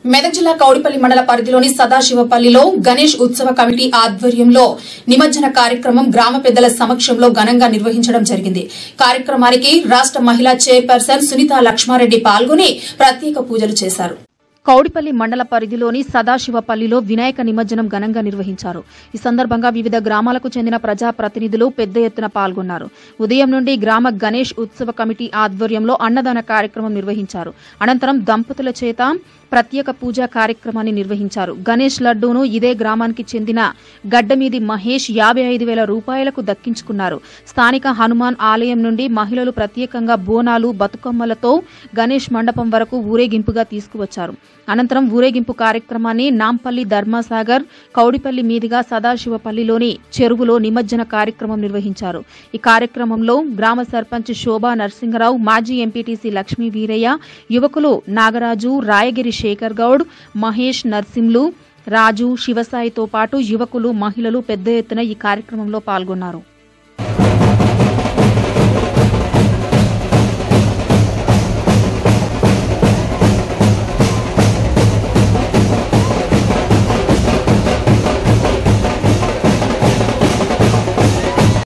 మెదక్ జిల్లా కౌడిపల్లి మండల పరిధిలోని సదాశివపల్లిలో గణేష్ ఉత్సవ కమిటీ ఆధ్వర్యంలో నిమజ్జన కార్యక్రమం గ్రామ పెద్దల సమక్షంలో ఘనంగా నిర్వహించడం జరిగింది కార్యక్రమానికి రాష్ట మహిళా చైర్పర్సన్ సునీత లక్ష్మారెడ్డి పాల్గొని ప్రత్యేక పూజలు చేశారు కౌడిపల్లి మండల పరిధిలోని సదాశివపల్లిలో వినాయక నిమజ్జనం ఘనంగా నిర్వహించారు ఈ సందర్భంగా వివిధ గ్రామాలకు చెందిన ప్రజా ప్రతినిధులు పెద్ద ఎత్తున పాల్గొన్నారు ఉదయం నుండి గ్రామ గణేష్ ఉత్సవ కమిటీ ఆధ్వర్యంలో అన్నదాన కార్యక్రమం నిర్వహించారు అనంతరం దంపతుల చేత ప్రత్యేక పూజా కార్యక్రమాన్ని నిర్వహించారు గణేష్ లడ్డూను ఇదే గ్రామానికి చెందిన గడ్డమీది మహేష్ యాభై ఐదు వేల రూపాయలకు దక్కించుకున్నారు స్థానిక హనుమాన్ ఆలయం నుండి మహిళలు ప్రత్యేకంగా బోనాలు బతుకమ్మలతో గణేష్ మండపం వరకు ఊరేగింపుగా తీసుకువచ్చారు అనంతరం ఊరేగింపు కార్యక్రమాన్ని నాంపల్లి ధర్మసాగర్ కౌడిపల్లి మీదుగా సదాశివపల్లిలోని చెరువులో నిమజ్జన కార్యక్రమం నిర్వహించారు ఈ కార్యక్రమంలో గ్రామ సర్పంచ్ శోభా నరసింహరావు మాజీ ఎంపీటీసీ లక్ష్మీ వీరయ్య యువకులు నాగరాజు రాయగిరి శేఖర్ గౌడ్ మహేష్ నర్సింలు రాజు శివసాయితో పాటు యువకులు మహిళలు పెద్ద ఎత్తున ఈ కార్యక్రమంలో పాల్గొన్నారు